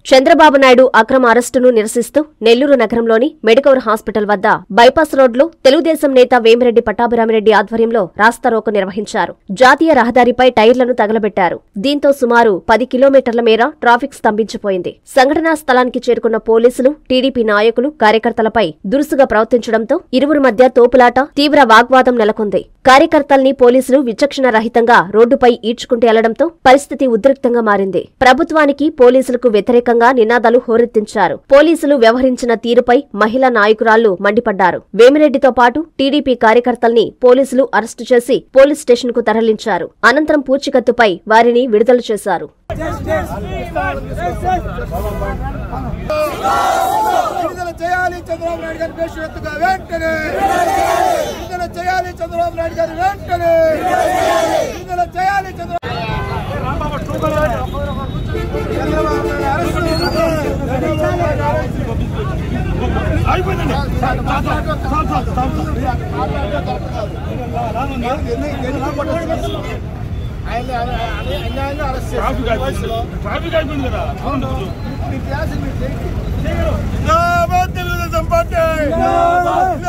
చంద్రబాబు నాయుడు అక్రమ అరెస్టును నిరసిస్తూ నెల్లూరు నగరంలోని మెడికవర్ హాస్పిటల్ వద్ద బైపాస్ రోడ్లో తెలుగుదేశం నేత వేమిరెడ్డి పట్టాభిరామిరెడ్డి ఆధ్వర్యంలో రాస్తారోకో నిర్వహించారు జాతీయ రహదారిపై టైర్లను తగలబెట్టారు దీంతో సుమారు పది కిలోమీటర్ల మేర ట్రాఫిక్ స్తంభించిపోయింది సంఘటనా స్థలానికి చేరుకున్న పోలీసులు టీడీపీ నాయకులు కార్యకర్తలపై దురుసుగా ప్రవర్తించడంతో ఇరువురి మధ్య తోపులాట తీవ్ర వాగ్వాదం నెలకొంది కార్యకర్తల్ని పోలీసులు విచక్షణ రహితంగా రోడ్డుపై ఈడ్చుకుంటూ వెళ్లడంతో పరిస్థితి ఉద్రిక్తంగా మారింది ప్రభుత్వానికి పోలీసులకు వ్యతిరేకంగా నినాదాలు హోరెత్తించారు పోలీసులు వ్యవహరించిన తీరుపై మహిళా నాయకురాళ్లు మండిపడ్డారు వేమిరెడ్డితో పాటు టీడీపీ కార్యకర్తల్ని పోలీసులు అరెస్టు చేసి పోలీస్ స్టేషన్ కు తరలించారు అనంతరం పూచికత్తుపై వారిని విడుదల చేశారు విడుదల చేయాలి చంద్రబాబు నాయుడు గారి బేషరత్తుగా వెంటనే విడుదల చేయాలి చంద్రబాబు నాయుడు గారి వెంటనే విడుదల చేయాలి చంద్రబాబు ఆయన అన్యాయంగా అరెస్ట్ చేశారు ట్రాఫిక్ అయిపోయింది కదా మీకు చేయాల్సింది మీరు చేయండి. జిందాబాద్ తెలుగుదేశం పార్టీ జిందాబాద్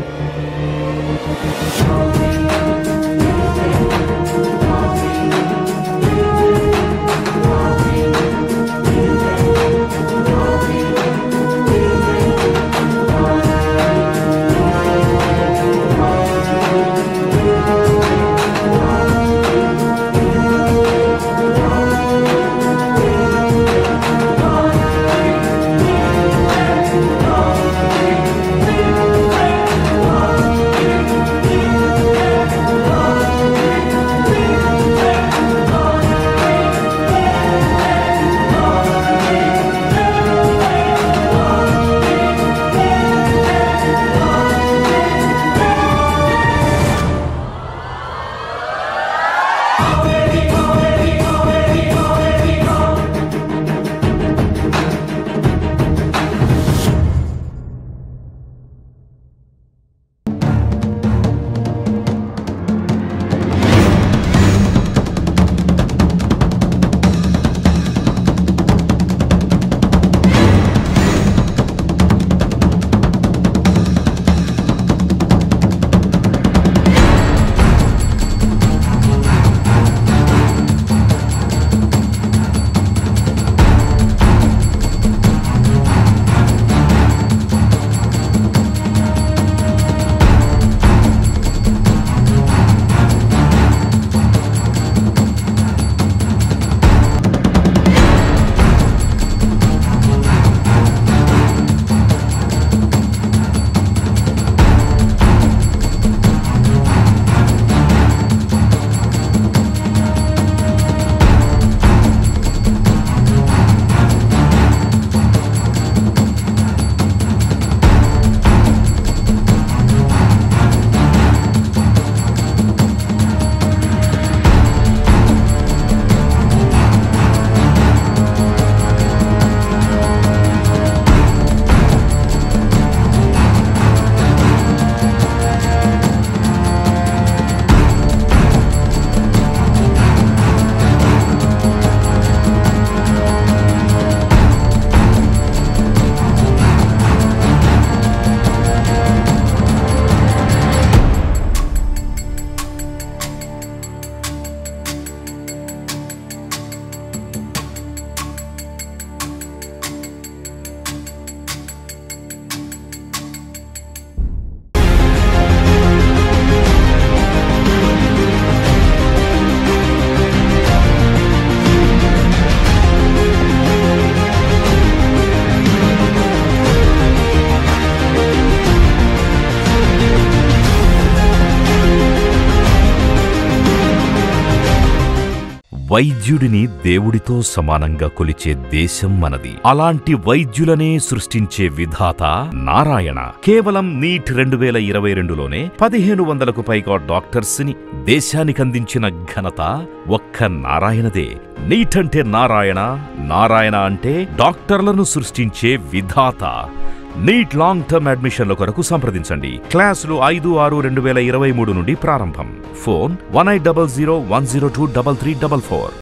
వైద్యుడిని దేవుడితో సమానంగా కొలిచే దేశం మనది అలాంటి వైద్యులనే సృష్టించే విధాత నారాయణ కేవలం నీట్ రెండు వేల ఇరవై రెండులోనే పదిహేను వందలకు పైగా డాక్టర్స్ ని దేశానికి అందించిన ఘనత ఒక్క నారాయణదే నీట్ అంటే నారాయణ నారాయణ అంటే డాక్టర్లను సృష్టించే విధాత నీట్ లాంగ్ టర్మ్ అడ్మిషన్ల కొరకు సంప్రదించండి క్లాసులు ఐదు ఆరు రెండు వేల ఇరవై మూడు నుండి ప్రారంభం phone one eight double zero one zero two double three double four